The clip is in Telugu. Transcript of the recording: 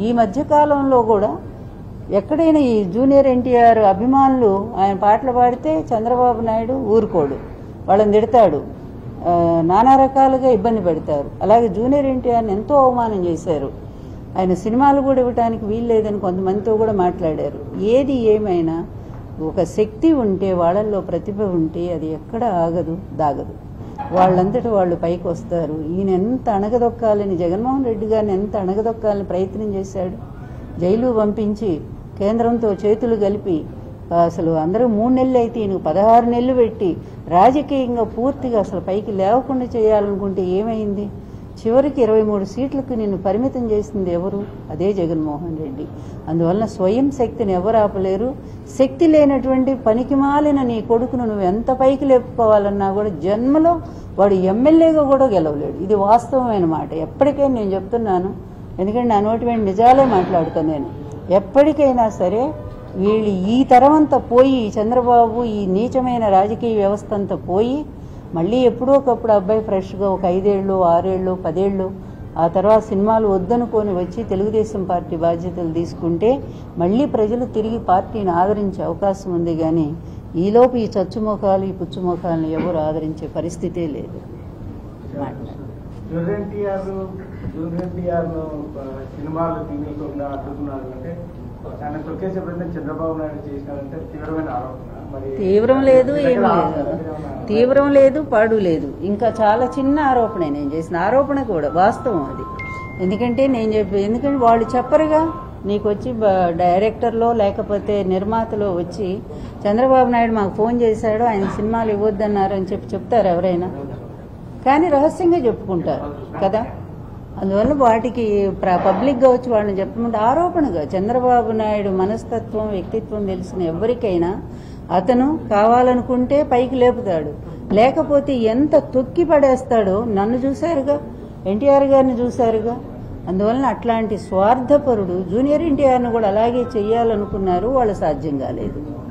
ఈ మధ్య కాలంలో కూడా ఎక్కడైనా ఈ జూనియర్ ఎన్టీఆర్ అభిమానులు ఆయన పాటలు పాడితే చంద్రబాబు నాయుడు ఊరుకోడు వాళ్ళని తిడతాడు ఆ, నానా రకాలుగా ఇబ్బంది పెడతారు అలాగే జూనియర్ ఎన్టీఆర్ని ఎంతో అవమానం చేశారు ఆయన సినిమాలు కూడా ఇవ్వడానికి వీల్లేదని కొంతమందితో కూడా మాట్లాడారు ఏది ఏమైనా ఒక శక్తి ఉంటే వాళ్ళల్లో ప్రతిభ ఉంటే అది ఎక్కడ ఆగదు దాగదు వాళ్ళంతటి వాళ్ళు పైకి వస్తారు ఈయన ఎంత అణగదొక్కాలని జగన్మోహన్ రెడ్డి గారిని ఎంత అణగదొక్కాలని ప్రయత్నం చేశాడు జైలు పంపించి కేంద్రంతో చేతులు కలిపి అసలు అందరూ మూడు నెలలు అయితే ఈయన పదహారు నెలలు పెట్టి రాజకీయంగా పూర్తిగా అసలు పైకి లేవకుండా చేయాలనుకుంటే ఏమైంది చివరికి ఇరవై మూడు సీట్లకు నిన్ను పరిమితం చేసింది ఎవరు అదే జగన్మోహన్ రెడ్డి అందువలన స్వయం శక్తిని ఎవరు ఆపలేరు శక్తి లేనటువంటి పనికిమాలిన నీ కొడుకును నువ్వు ఎంత పైకి లేపుకోవాలన్నా కూడా జన్మలో వాడు ఎమ్మెల్యేగా కూడా గెలవలేడు ఇది వాస్తవమైన మాట ఎప్పటికైనా నేను చెప్తున్నాను ఎందుకంటే నా నోటి వెంట నిజాలే మాట్లాడుతాను నేను ఎప్పటికైనా సరే వీళ్ళు ఈ తరం అంతా పోయి చంద్రబాబు ఈ నీచమైన రాజకీయ వ్యవస్థ అంతా పోయి మళ్ళీ ఎప్పుడో ఒకప్పుడు అబ్బాయి ఫ్రెష్గా ఒక ఐదేళ్ళు ఆరేళ్ళు పదేళ్ళు ఆ తర్వాత సినిమాలు వద్దనుకొని వచ్చి తెలుగుదేశం పార్టీ బాధ్యతలు తీసుకుంటే మళ్ళీ ప్రజలు తిరిగి పార్టీని ఆదరించే అవకాశం ఉంది కానీ ఈలోపు ఈ చచ్చుముఖాలు ఈ పుచ్చుముఖాలను ఎవరు ఆదరించే పరిస్థితే లేదు జూనియర్ ఎన్టీఆర్ జూనియర్ ఎన్టీఆర్ ను ఆ, సినిమాలు తీయకుండా అడ్డుకున్నారు అంటే ఆయన తొక్కేసే ప్రయత్నం చంద్రబాబు నాయుడు చేసినారంటే తీవ్రమైన ఆరోపణ మరి తీవ్రం లేదు మీ ఏం దగ్గర లేదు ఆరోపణ- తీవ్రం లేదు పాడు లేదు ఇంకా చాలా చిన్న ఆరోపణ నేను చేసిన ఆరోపణ కూడా వాస్తవం అది ఎందుకంటే నేను చెప్పి ఎందుకంటే వాళ్ళు చెప్పరుగా నీకు వచ్చి బ- డైరెక్టర్లో లేకపోతే నిర్మాతలో వచ్చి చంద్రబాబు నాయుడు మాకు ఫోన్ చేశాడు ఆయన సినిమాలు ఇవ్వద్దన్నారు అని చెప్పి చెప్తారు ఎవరైనా కానీ రహస్యంగా చెప్పుకుంటారు కదా అందువల్ల వాటికి ప్ర- పబ్లిక్గా వచ్చి వాళ్ళని చెప్పమంటే ఆరోపణగా చంద్రబాబు నాయుడు మనస్తత్వం వ్యక్తిత్వం తెలిసిన ఎవరికైనా అతను కావాలనుకుంటే పైకి లేపుతాడు లేకపోతే ఎంత తొక్కి పడేస్తాడో నన్ను చూశారుగా ఎన్టీఆర్ గారిని చూశారుగా అందువలన అట్లాంటి స్వార్థపరుడు జూనియర్ ఎన్టీఆర్ను కూడా అలాగే చెయ్యాలనుకున్నారు వాళ్ళు సాధ్యం కాలేదు